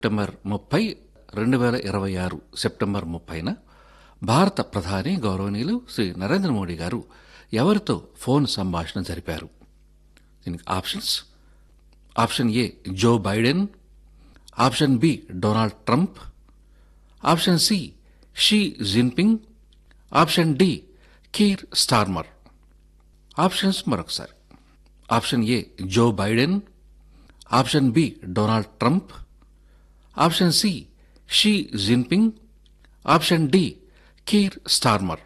September ముప్పై రెండు వేల ఇరవై ఆరు సెప్టెంబర్ ముప్పైన భారత ప్రధాని గౌరవనీయులు శ్రీ నరేంద్ర మోడీ గారు ఎవరితో ఫోన్ సంభాషణ జరిపారు దీనికి options option A Joe Biden option B Donald Trump option C Xi Jinping option D Keir Starmer options మరొకసారి option A Joe Biden option B Donald Trump option C Xi Jinping option D Keir Starmer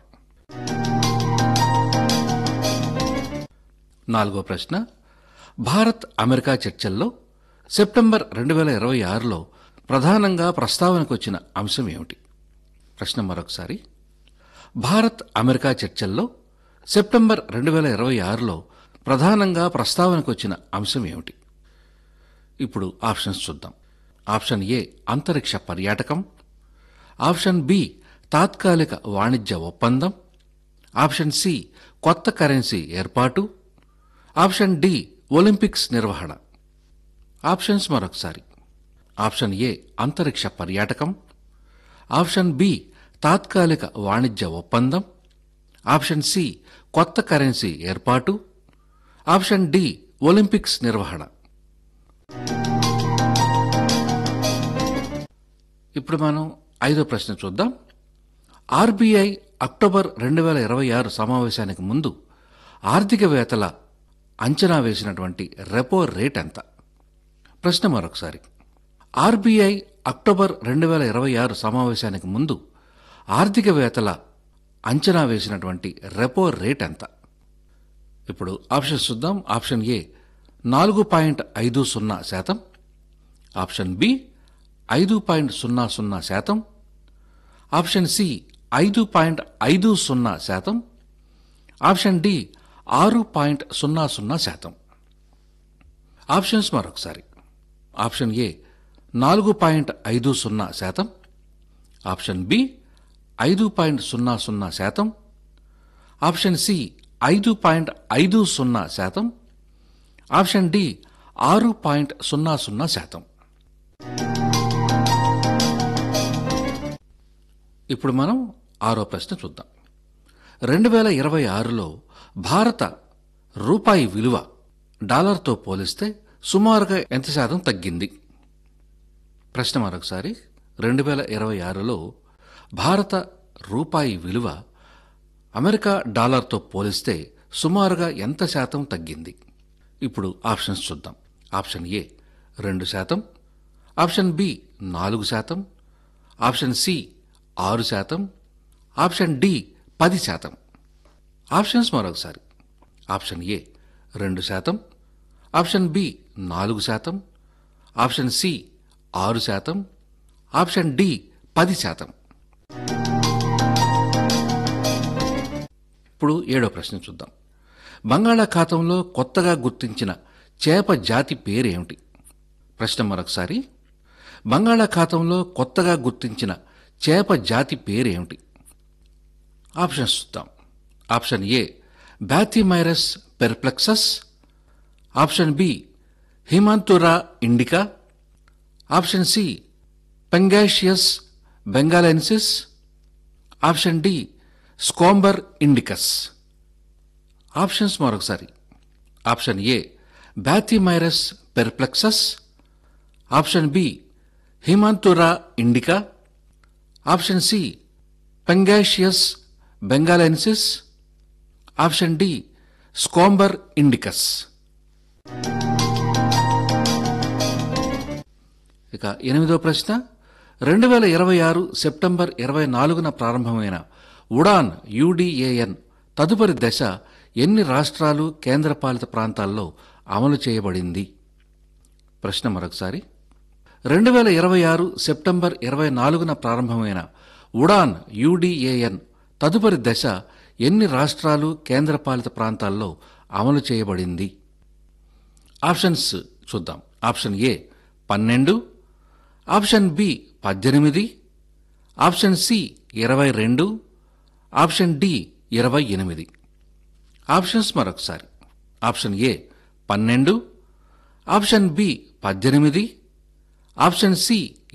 నాలుగో ప్రశ్న Bharat America చర్చల్లో September రెండు వేల ఇరవై ఆరులో ప్రధానంగా ప్రస్తావనకు వచ్చిన అంశం ఏమిటి ప్రశ్న మరొకసారి భారత్ అమెరికా చర్చల్లో సెప్టెంబర్ రెండు వేల ఇరవై ఆరులో ప్రధానంగా ప్రస్తావనకు వచ్చిన అంశం ఏమిటి ఇప్పుడు ఆప్షన్స్ చూద్దాం ఆప్షన్ ఏ అంతరిక్ష పర్యాటకం ఆప్షన్ బి తాత్కాలిక వాణిజ్య ఒప్పందం ఆప్షన్ సి కొత్త కరెన్సీ ఏర్పాటు ఆప్షన్ డి ఒలింపిక్స్ నిర్వహణ ఆప్షన్స్ మరొకసారి ఆప్షన్ ఏ అంతరిక్ష పర్యాటకం ఆప్షన్ బి తాత్కాలిక వాణిజ్య ఒప్పందం ఆప్షన్ సి కొత్త కరెన్సీ ఏర్పాటు ఆప్షన్ డి ఒలింపిక్స్ నిర్వహణ ఇప్పుడు మనం ఐదో ప్రశ్న చూద్దాం ఆర్బీఐ అక్టోబర్ రెండు వేల ఇరవై ఆరు సమావేశానికి ముందు ఆర్థికవేత్తల అంచనా వేసినటువంటి రెపో రేట్ ఎంత ప్రశ్న మరొకసారి ఆర్బీఐ అక్టోబర్ రెండు వేల ఇరవై ఆరు సమావేశానికి ముందు ఆర్థికవేత్తల అంచనా వేసినటువంటి రెపో రేట్ ఎంత ఇప్పుడు ఆప్షన్స్ చూద్దాం ఆప్షన్ ఏ నాలుగు పాయింట్ ఐదు సున్నా శాతం ఆప్షన్ బి ఐదు పాయింట్ సున్నా సున్నా శాతం ఆప్షన్ సి ఐదు పాయింట్ ఐదు సున్నా శాతం ఆప్షన్ డి ఆరు పాయింట్ సున్నా సున్నా శాతం ఆప్షన్స్ మరొకసారి ఆప్షన్ ఏ నాలుగు పాయింట్ ఐదు సున్నా శాతం ఆప్షన్ బి ఐదు పాయింట్ సున్నా సున్నా శాతం ఆప్షన్ సి ఐదు పాయింట్ ఐదు సున్నా శాతం ఆప్షన్ డి ఆరు పాయింట్ సున్నా సున్నా శాతం ఇప్పుడు మనం ఆరో ప్రశ్న చూద్దాం రెండు వేల ఇరవై ఆరులో భారత రూపాయి విలువ డాలర్తో పోలిస్తే సుమారుగా ఎంత శాతం తగ్గింది ప్రశ్న మరొకసారి రెండు వేల ఇరవై ఆరులో భారత రూపాయి విలువ అమెరికా డాలర్తో పోలిస్తే సుమారుగా ఎంత శాతం తగ్గింది ఇప్పుడు ఆప్షన్స్ చూద్దాం ఆప్షన్ ఏ రెండు శాతం ఆప్షన్ బి నాలుగు శాతం ఆప్షన్ సి ఆరు శాతం ఆప్షన్ డి పది శాతం ఆప్షన్స్ మరొకసారి ఆప్షన్ ఏ రెండు శాతం ఆప్షన్ బి నాలుగు శాతం ఆప్షన్ సి ఆరు శాతం ఆప్షన్ డి పది శాతం ఇప్పుడు ఏడో ప్రశ్న చూద్దాం బంగాళాఖాతంలో కొత్తగా గుర్తించిన చేప జాతి పేరేమిటి ప్రశ్న మరొకసారి బంగాళాఖాతంలో కొత్తగా గుర్తించిన చేప జాతి పేరేమిటి ఆప్షన్స్ చూద్దాం option A Bathymyrus perplexus option B Himantura indica option C Pangasius bengalensis option D Scomber indicus options మరొకసారి option A Bathymyrus perplexus option B Himantura indica option C Pangasius bengalensis option D Scomber indicus ఇక ఎనిమిదో ప్రశ్న రెండు వేల ఇరవై ఆరు September ఇరవై నాలుగున ప్రారంభమైన ఉడాన్ యూడిఏఎన్ తదుపరి దశ ఎన్ని రాష్ట్రాలు కేంద్రపాలిత ప్రాంతాల్లో అమలు చేయబడింది ప్రశ్న మరొకసారి రెండు వేల ఇరవై ఆరు సెప్టెంబర్ ఇరవై నాలుగున ప్రారంభమైన ఉడాన్ యూడిఏఎన్ తదుపరి దశ ఎన్ని రాష్ట్రాలు కేంద్రపాలిత ప్రాంతాల్లో అమలు చేయబడింది ఆప్షన్స్ చూద్దాం ఆప్షన్ ఏ పన్నెండు ఆప్షన్ బి పద్దెనిమిది ఆప్షన్ సి ఇరవై రెండు ఆప్షన్ డి ఇరవై ఎనిమిది ఆప్షన్స్ మరొకసారి ఆప్షన్ ఏ పన్నెండు ఆప్షన్ బి పద్దెనిమిది ఆప్షన్ సి